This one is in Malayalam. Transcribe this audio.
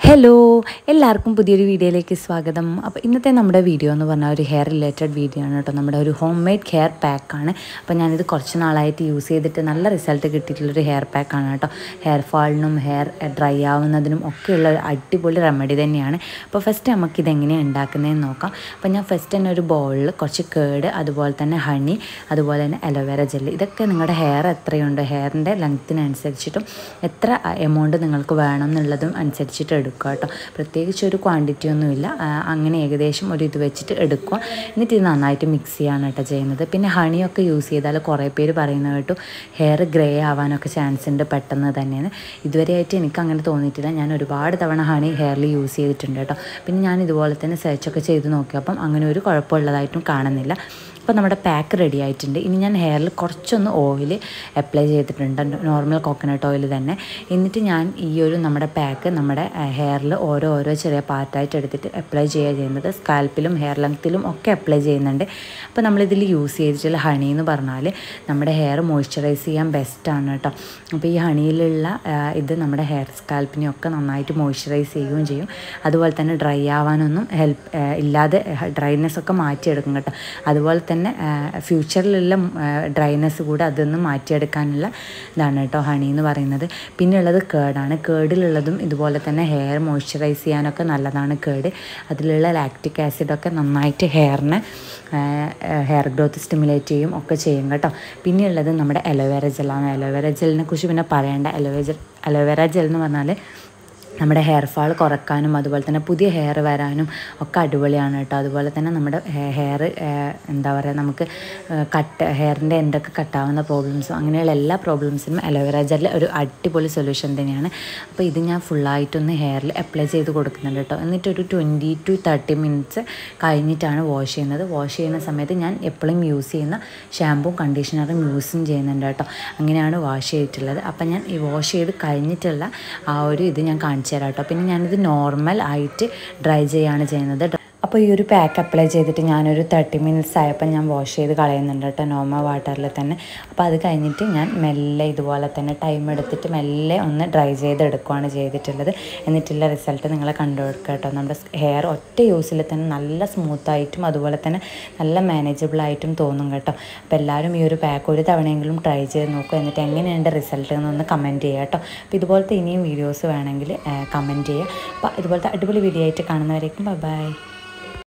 ഹലോ എല്ലാവർക്കും പുതിയൊരു വീഡിയോയിലേക്ക് സ്വാഗതം അപ്പോൾ ഇന്നത്തെ നമ്മുടെ വീഡിയോ എന്ന് പറഞ്ഞാൽ ഒരു ഹെയർ റിലേറ്റഡ് വീഡിയോ ആണ് കേട്ടോ നമ്മുടെ ഒരു ഹോം മെയ്ഡ് ഹെയർ പാക്കാണ് അപ്പോൾ ഞാനിത് കുറച്ച് നാളായിട്ട് യൂസ് ചെയ്തിട്ട് നല്ല റിസൾട്ട് കിട്ടിയിട്ടുള്ളൊരു ഹെയർ പാക്കാണ് കേട്ടോ ഹെയർ ഫാളിനും ഹെയർ ഡ്രൈ ആവുന്നതിനും ഒക്കെയുള്ള ഒരു അടിപൊളി റെമഡി തന്നെയാണ് അപ്പോൾ ഫസ്റ്റ് നമുക്ക് ഇതെങ്ങനെയാണ് ഉണ്ടാക്കുന്നതെന്ന് നോക്കാം അപ്പോൾ ഞാൻ ഫസ്റ്റ് തന്നെ ഒരു ബൗളിൽ കുറച്ച് കേട് അതുപോലെ തന്നെ ഹണി അതുപോലെ തന്നെ അലോവേര ജെല്ല് ഇതൊക്കെ നിങ്ങളുടെ ഹെയർ എത്രയുണ്ട് ഹെയറിൻ്റെ ലെങ്ത്തിനനുസരിച്ചിട്ടും എത്ര എമൗണ്ട് നിങ്ങൾക്ക് വേണം എന്നുള്ളതും അനുസരിച്ചിട്ട് എടുക്കുക കേട്ടോ പ്രത്യേകിച്ച് ഒരു ക്വാണ്ടിറ്റി ഒന്നുമില്ല ആ, അങ്ങനെ ഏകദേശം ഒരു ഇത് വെച്ചിട്ട് എടുക്കുക എന്നിട്ട് ഇത് നന്നായിട്ട് മിക്സ് ചെയ്യാണ് കേട്ടോ ചെയ്യുന്നത് പിന്നെ ഹണിയൊക്കെ യൂസ് ചെയ്താൽ കുറേ പേര് പറയുന്നത് കേട്ടു ഹെയർ ഗ്രേ ആവാനൊക്കെ ചാൻസ് ഉണ്ട് പെട്ടെന്ന് തന്നെയാണ് ഇതുവരെയായിട്ട് എനിക്ക് അങ്ങനെ തോന്നിയിട്ടില്ല ഞാൻ ഒരുപാട് തവണ ഹണി ഹെയറിൽ യൂസ് ചെയ്തിട്ടുണ്ട് കേട്ടോ പിന്നെ ഞാൻ ഇതുപോലെ തന്നെ സെർച്ചൊക്കെ ചെയ്ത് നോക്കിയപ്പം അങ്ങനെ ഒരു കുഴപ്പമുള്ളതായിട്ടും കാണുന്നില്ല അപ്പോൾ നമ്മുടെ പാക്ക് റെഡി ആയിട്ടുണ്ട് ഇനി ഞാൻ ഹെയറിൽ കുറച്ചൊന്ന് ഓയിൽ അപ്ലൈ ചെയ്തിട്ടുണ്ട് നോർമൽ കോക്കനട്ട് ഓയിൽ തന്നെ എന്നിട്ട് ഞാൻ ഈ ഒരു നമ്മുടെ പാക്ക് നമ്മുടെ ഹെയറിൽ ഓരോ ഓരോ ചെറിയ പാർട്ടായിട്ട് എടുത്തിട്ട് അപ്ലൈ ചെയ്യുക ചെയ്യുന്നത് സ്കാൽപ്പിലും ഹെയർ ലെങ്ത്തിലും ഒക്കെ അപ്ലൈ ചെയ്യുന്നുണ്ട് അപ്പോൾ നമ്മളിതിൽ യൂസ് ചെയ്തിട്ടുള്ള ഹണി എന്ന് പറഞ്ഞാൽ നമ്മുടെ ഹെയർ മോയ്സ്ചറൈസ് ചെയ്യാൻ ബെസ്റ്റാണ് കേട്ടോ അപ്പോൾ ഈ ഹണിയിലുള്ള ആ, ഇത് നമ്മുടെ ഹെയർ സ്കാൽപ്പിനെയൊക്കെ നന്നായിട്ട് മോയ്സ്ചറൈസ് ചെയ്യുകയും ചെയ്യും അതുപോലെ തന്നെ ഡ്രൈ ആവാനൊന്നും ഹെൽപ്പ് ഇല്ലാതെ ഡ്രൈനെസ് ഒക്കെ മാറ്റിയെടുക്കും കേട്ടോ അതുപോലെ തന്നെ ഫ്യൂച്ചറിലുള്ള ഡ്രൈനെസ് കൂടെ അതൊന്ന് മാറ്റിയെടുക്കാനുള്ള ഇതാണ് കേട്ടോ ഹണി എന്ന് പറയുന്നത് പിന്നെ ഉള്ളത് കേടാണ് കേടിലുള്ളതും ഇതുപോലെ തന്നെ ഹെയർ മോയ്സ്ചറൈസ് ചെയ്യാനൊക്കെ നല്ലതാണ് കേട് അതിലുള്ള ലാക്റ്റിക് ആസിഡൊക്കെ നന്നായിട്ട് ഹെയറിനെ ഹെയർ ഗ്രോത്ത് സ്റ്റിമുലേറ്റ് ചെയ്യും ഒക്കെ ചെയ്യും കേട്ടോ പിന്നെ ഉള്ളത് നമ്മുടെ അലോവേര ജെല്ലാണ് അലോവേര ജെല്ലിനെ കുറിച്ച് പിന്നെ പറയേണ്ട അലോവേര ജെൽ അലോവേര ജെൽ എന്ന് പറഞ്ഞാൽ നമ്മുടെ ഹെയർ ഫാൾ കുറക്കാനും അതുപോലെ തന്നെ പുതിയ ഹെയർ വരാനും ഒക്കെ അടിപൊളിയാണ് കേട്ടോ അതുപോലെ തന്നെ നമ്മുടെ ഹെയർ എന്താ പറയുക നമുക്ക് കട്ട് ഹെയറിൻ്റെ എൻഡൊക്കെ കട്ടാവുന്ന പ്രോബ്ലംസും അങ്ങനെയുള്ള എല്ലാ പ്രോബ്ലംസിനും അലോവേര ജെൽ ഒരു അടിപൊളി സൊല്യൂഷൻ തന്നെയാണ് അപ്പോൾ ഇത് ഞാൻ ഫുള്ളായിട്ടൊന്ന് ഹെയറിൽ അപ്ലൈ ചെയ്ത് കൊടുക്കുന്നുണ്ട് കേട്ടോ എന്നിട്ട് ഒരു ട്വൻറ്റി ടു തേർട്ടി മിനിറ്റ്സ് കഴിഞ്ഞിട്ടാണ് വാഷ് ചെയ്യുന്നത് വാഷ് ചെയ്യുന്ന സമയത്ത് ഞാൻ എപ്പോഴും യൂസ് ചെയ്യുന്ന ഷാമ്പും കണ്ടീഷണറും യൂസും ചെയ്യുന്നുണ്ട് കേട്ടോ അങ്ങനെയാണ് വാഷ് ചെയ്തിട്ടുള്ളത് അപ്പം ഞാൻ ഈ വാഷ് ചെയ്ത് കഴിഞ്ഞിട്ടുള്ള ആ ഒരു ഇത് ഞാൻ കാണിച്ചു തരാം കേട്ടോ പിന്നെ ഞാനിത് നോർമൽ ആയിട്ട് ഡ്രൈ ചെയ്യാണ് ചെയ്യുന്നത് അപ്പോൾ ഈ ഒരു പാക്ക് അപ്ലൈ ചെയ്തിട്ട് ഞാനൊരു തേർട്ടി മിനിറ്റ്സ് ആയപ്പോൾ ഞാൻ വാഷ് ചെയ്ത് കളയുന്നുണ്ട് കേട്ടോ നോർമൽ വാട്ടറിൽ തന്നെ അപ്പോൾ അത് കഴിഞ്ഞിട്ട് ഞാൻ മെല്ലെ ഇതുപോലെ തന്നെ ടൈം എടുത്തിട്ട് മെല്ലെ ഒന്ന് ഡ്രൈ ചെയ്തെടുക്കുകയാണ് ചെയ്തിട്ടുള്ളത് എന്നിട്ടുള്ള റിസൾട്ട് നിങ്ങളെ കണ്ടുകൊടുക്കുക കേട്ടോ നമ്മുടെ ഹെയർ ഒറ്റ യൂസിൽ തന്നെ നല്ല സ്മൂത്തായിട്ടും അതുപോലെ തന്നെ നല്ല മാനേജബിൾ ആയിട്ടും തോന്നും കേട്ടോ അപ്പോൾ എല്ലാവരും ഈ ഒരു പാക്ക് ഒരു തവണയെങ്കിലും ട്രൈ ചെയ്ത് നോക്കുക എന്നിട്ട് എങ്ങനെയുണ്ട് റിസൾട്ട് എന്നൊന്ന് കമൻറ്റ് ചെയ്യുക കേട്ടോ അപ്പോൾ ഇതുപോലത്തെ ഇനിയും വീഡിയോസ് വേണമെങ്കിൽ കമൻറ്റ് ചെയ്യുക അപ്പോൾ ഇതുപോലത്തെ അടിപൊളി വീഡിയോ ആയിട്ട് കാണുന്നവരേക്കും ബൈ